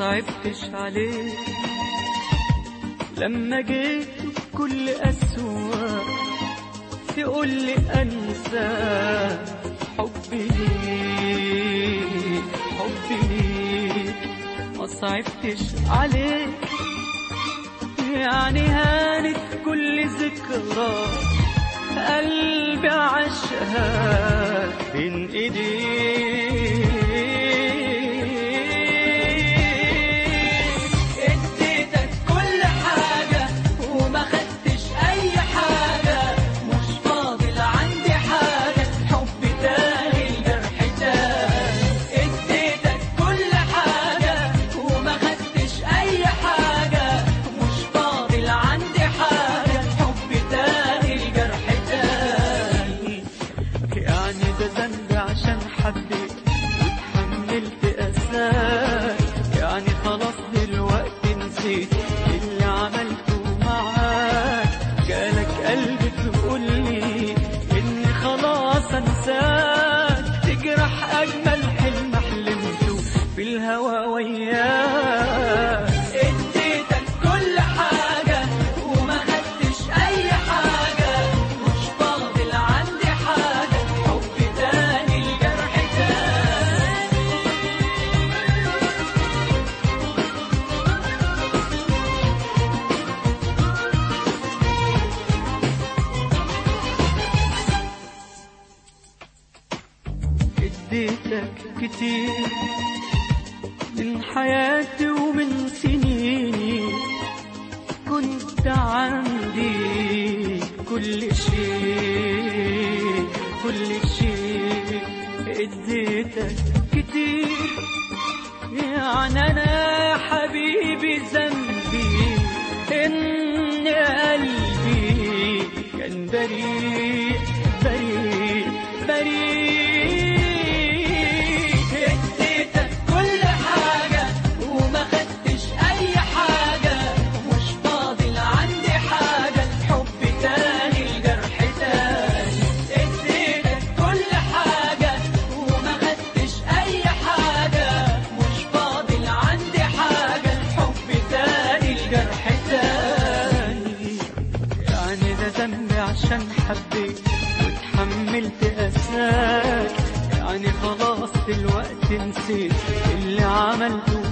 صعبتش عليك لما جيت بكل قسوة تقول لي أنسى حبي ليك حبي ليك ما صعبتش عليك يعني هانت كل ذكرى قلبي عشقها بين ايديك اديتك كل حاجة وما خدتش اي حاجة مش فاضل عندي حاجة حب تاني الجرح تاني اديتك كل حاجة وما خدتش اي حاجة مش فاضل عندي حاجة حب تاني الجرح تاني يعني ده ذنب عشان حبيت وتحملت أساك يعني خلاص دلوقتي نسيت اللي عملته معاك جالك قلبي تقولي إني خلاص أنساك تجرح أجمل حلم حلمته في الهوى وياك اديتك كل حاجة وما خدتش أي حاجة مش فاضل عندي حاجة حب تاني الجرح تاني اديتك كتير من حياتي ومن سنيني كنت عندي كل شيء كل شيء اديتك كتير يعني انا يا حبيبي ذنبي ان قلبي كان بريء بريء بريء اديتك كل حاجة وما خدتش اي حاجة مش فاضل عندي حاجة حب تاني الجرح تاني اديتك كل حاجة وما خدتش اي حاجة مش فاضل عندي حاجة حب تاني الجرح تاني يعني ده ذنبي عشان حبيت وتحملت أساك يعني خلاص دلوقتي نسيت اللي عملته